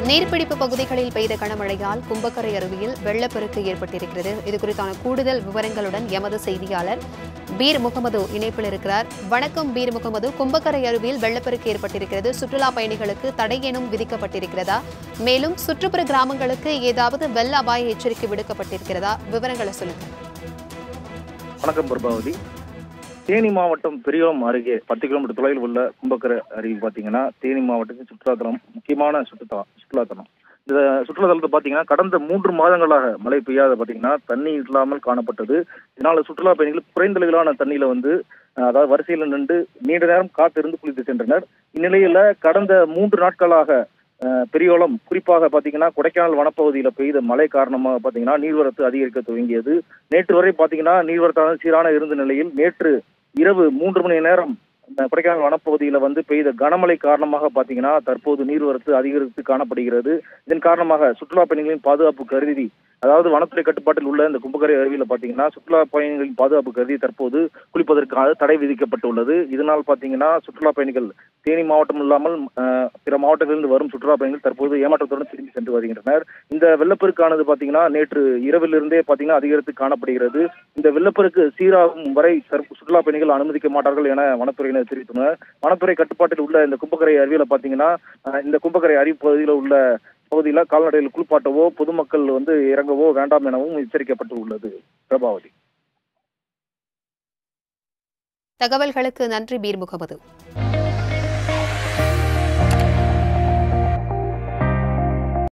நீர்பிடிப்பு பகுதிகளில் பெய்த கனமழையால் கும்பக்கரை அருவியில் வெள்ளப்பெருக்கு ஏற்பட்டிருக்கிறது இது குறித்தான கூடுதல் விவரங்களுடன் எமது செய்தியாளர் பீர் முகமது இணைப்பில் இருக்கிறார் வணக்கம் பீர் முகமது கும்பக்கரை அருவியில் வெள்ளப்பெருக்கு ஏற்பட்டிருக்கிறது சுற்றுலா பயணிகளுக்கு தடை எனும் விதிக்கப்பட்டிருக்கிறதா மேலும் சுற்றுப்புற கிராமங்களுக்கு ஏதாவது வெள்ள அபாய எச்சரிக்கை விடுக்கப்பட்டிருக்கிறதா விவரங்களை சொல்லுங்க வணக்கம் பிரபாவதி தேனி மாவட்டம் பெரியகுளம் அருகே பத்து கிலோமீட்டர் தொலைவில் உள்ள கும்பக்கரை அருவி பார்த்தீங்கன்னா தேனி மாவட்டத்தின் சுற்றுலாத்தலம் முக்கியமான சுற்றுலா சுற்றுலாத்தலம் இந்த சுற்றுலாத்தலத்தை பார்த்தீங்கன்னா கடந்த மூன்று மாதங்களாக மழை பெய்யாத பார்த்தீங்கன்னா தண்ணி இல்லாமல் காணப்பட்டது இதனால சுற்றுலா பயணிகள் குறைந்த அளவிலான தண்ணியில வந்து அஹ், அதாவது வரிசையில் நின்று நீண்ட நேரம் காத்திருந்து குளித்து சென்றனர் இந்நிலையில கடந்த மூன்று நாட்களாக அஹ், பெரியகுளம் குறிப்பாக பார்த்தீங்கன்னா கொடைக்கானல் வனப்பகுதியில் பெய்த மழை காரணமாக பார்த்தீங்கன்னா நீர்வரத்து அதிகரிக்க துவங்கியது நேற்று வரை பார்த்தீங்கன்னா நீர்வரத்தானது சீரான இருந்த நிலையில் நேற்று இரவு மூன்று மணி நேரம் இந்த கொடைக்கானல் வனப்பகுதியில வந்து பெய்த கனமழை காரணமாக பார்த்தீங்கன்னா தற்போது நீர்வரத்து அதிகரித்து காணப்படுகிறது இதன் காரணமாக சுற்றுலா பயணிகளின் பாதுகாப்பு கருதி அதாவது வனத்துறை கட்டுப்பாட்டில் உள்ள இந்த கும்பக்கரை அருவியில பார்த்தீங்கன்னா சுற்றுலா பயணிகளின் பாதுகாப்பு கருதி தற்போது குளிப்பதற்காக தடை விதிக்கப்பட்டுள்ளது இதனால் பார்த்தீங்கன்னா சுற்றுலா பயணிகள் தேனி மாவட்டம் இல்லாமல் அஹ், பிற மாவட்டங்களிலிருந்து வரும் சுற்றுலா பயணிகள் தற்போது ஏமாற்றத்துடன் திரும்பி சென்று வருகின்றனர் இந்த வெள்ளப்பெருக்கானது பார்த்தீங்கன்னா நேற்று இரவிலிருந்தே பார்த்தீங்கன்னா அதிகரித்து காணப்படுகிறது இந்த வெள்ளப்பெருக்கு சீராகும் வரை தற்ப- சுற்றுலா பயணிகள் அனுமதிக்க மாட்டார்கள் என வனத்துறையினர் தெரிவித்துள்ளனர் வனத்துறை கட்டுப்பாட்டில் உள்ள இந்த கும்பக்கரை அருவியில பார்த்தீங்கன்னா அஹ், இந்த கும்பக்கரை அருவி பகுதியில் உள்ள பகுதியில் கால்நடைகள் குளிப்பாட்டவோ பொதுமக்கள் வந்து இறங்கவோ வேண்டாம் எனவும் எச்சரிக்கப்பட்டு உள்ளது பிரபாவதி தகவல்களுக்கு நன்றி பீர் முகமது